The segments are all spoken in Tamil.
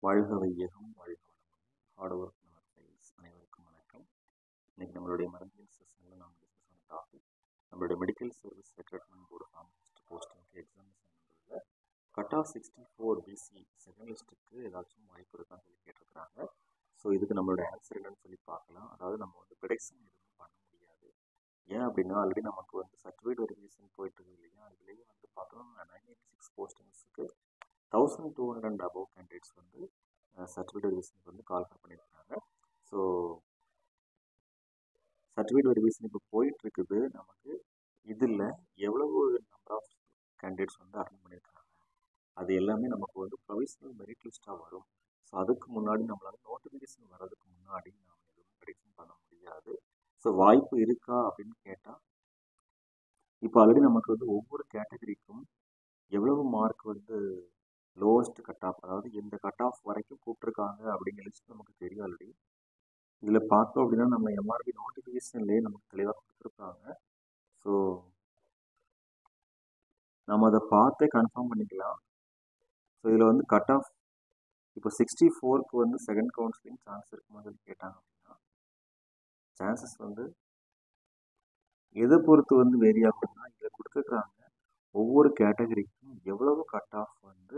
வாழ்க வையகம் வாழ்க வளமுடன் ஹார்ட் ஒர்க் நவர் ஃபைல்ஸ் அனைவருக்கும் வணக்கம் இன்னைக்கு நம்மளுடைய மருந்தியல் செஷனில் நம்ம டிஸ்கஸ் பண்ண டாபிக் நம்மளுடைய medical service recruitment board pharmacist போஸ்டிங்க்கு examination cut off sixty four BC second லிஸ்ட்டுக்கு ஏதாச்சும் வாய்ப்பு இருக்கான்னு சொல்லி கேட்டிருக்கிறாங்க ஸோ இதுக்கு நம்மளோட ஆன்சர் என்னன்னு சொல்லி பார்க்கலாம் அதாவது நம்ம வந்து ப்ரிடிக்ஷன் எதுவும் பண்ண முடியாது ஏன் அப்படின்னா ஆல்ரெடி நமக்கு வந்து சர்டிஃபிகேட் வெரிஃபிகேஷன் போயிட்டு இருக்கு இல்லையா அதுலேயே வந்து பார்த்தோம் நைன் எயிட்டி சிக்ஸ் போஸ்டிங்ஸுக்கு thousand two hundred and above candidates வந்து சர்டிஃபிகேட் வெரிஃபிகேஷனுக்கு வந்து கால் பண்ணியிருக்காங்க ஸோ சர்டிஃபிகேட் வெரிஃபிகேஷன் இப்போ போயிட்டு இருக்குது நமக்கு இதில் எவ்வளவு நம்பர் ஆஃப் கேண்டிடேட்ஸ் வந்து அட்டன் பண்ணியிருக்காங்க அது எல்லாமே நமக்கு வந்து ப்ரொவிஷனல் மெரிட் லிஸ்ட்டாக வரும் ஸோ அதுக்கு முன்னாடி நம்மளால நோட்டிஃபிகேஷன் வர்றதுக்கு முன்னாடி நாம் எதுவும் ப்ரெடிக்ஷன் பண்ண முடியாது ஸோ வாய்ப்பு இருக்கா அப்படின்னு கேட்டால் இப்போ ஆல்ரெடி நமக்கு வந்து ஒவ்வொரு கேட்டகரிக்கும் எவ்வளவு மார்க் வந்து லோவஸ்ட் கட் ஆஃப் அதாவது எந்த கட் ஆஃப் வரைக்கும் கூப்பிட்ருக்காங்க அப்படிங்கிற லிஸ்ட் நமக்கு தெரியும் ஆல்ரெடி இதில் பார்த்தோம் அப்படின்னா நம்ம எம்ஆர்பி நோட்டிஃபிகேஷன்லேயே நமக்கு தெளிவாக கொடுத்துருக்காங்க ஸோ நம்ம அதை பார்த்தே கன்ஃபார்ம் பண்ணிக்கலாம் ஸோ இதில் வந்து கட் ஆஃப் இப்போ சிக்ஸ்டி ஃபோருக்கு வந்து செகண்ட் கவுன்சிலிங் சான்ஸ் இருக்குமா சொல்லி கேட்டாங்க அப்படின்னா சான்சஸ் வந்து எதை பொறுத்து வந்து வேரி ஆகும்னா இதில் கொடுத்துருக்குறாங்க ஒவ்வொரு கேட்டகரிக்கும் எவ்வளவு கட் ஆஃப் வந்து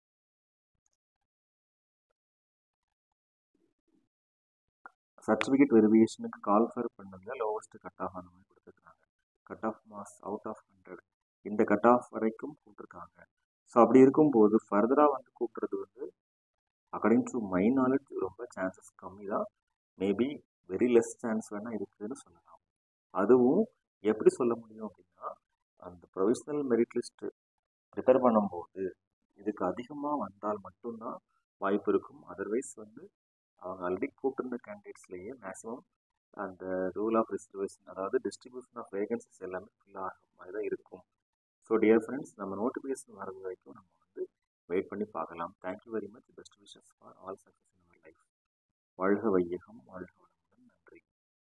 சர்டிஃபிகேட் வெரிஃபிகேஷனுக்கு கால் ஃபர் பண்ணதில் லோவஸ்ட் கட் ஆஃப் அந்த மாதிரி கொடுத்துருக்காங்க cut off marks out of hundred இந்த கட் ஆஃப் வரைக்கும் கூப்பிட்ருக்காங்க ஸோ அப்படி இருக்கும்போது ஃபர்தராக வந்து கூப்பிட்றது வந்து அக்கார்டிங் டு மை நாலேஜ் ரொம்ப சான்சஸ் கம்மி தான் மேபி வெரி லெஸ் சான்ஸ் வேணால் இருக்குதுன்னு சொல்லலாம் அதுவும் எப்படி சொல்ல முடியும் அப்படின்னா அந்த ப்ரொவிஷ்னல் மெரிட் லிஸ்ட்டு ப்ரிப்பேர் பண்ணும்போது இதுக்கு அதிகமாக வந்தால் மட்டும்தான் வாய்ப்பு இருக்கும் அதர்வைஸ் வந்து அவங்க ஆல்ரெடி கூப்பிட்டுருந்த கேண்டிடேட்ஸ்லேயே மேக்ஸிமம் அந்த ரூல் ஆஃப் ரிசர்வேஷன் அதாவது டிஸ்ட்ரிபியூஷன் ஆஃப் வேகன்சிஸ் எல்லாமே ஃபில் ஆகிற மாதிரி தான் இருக்கும் ஸோ டியர் ஃப்ரெண்ட்ஸ் நம்ம நோட்டிஃபிகேஷன் வர்றது வரைக்கும் நம்ம வந்து வெயிட் பண்ணி பார்க்கலாம் thank you very much best wishes for all success in our life வாழ்க வையகம் வாழ்க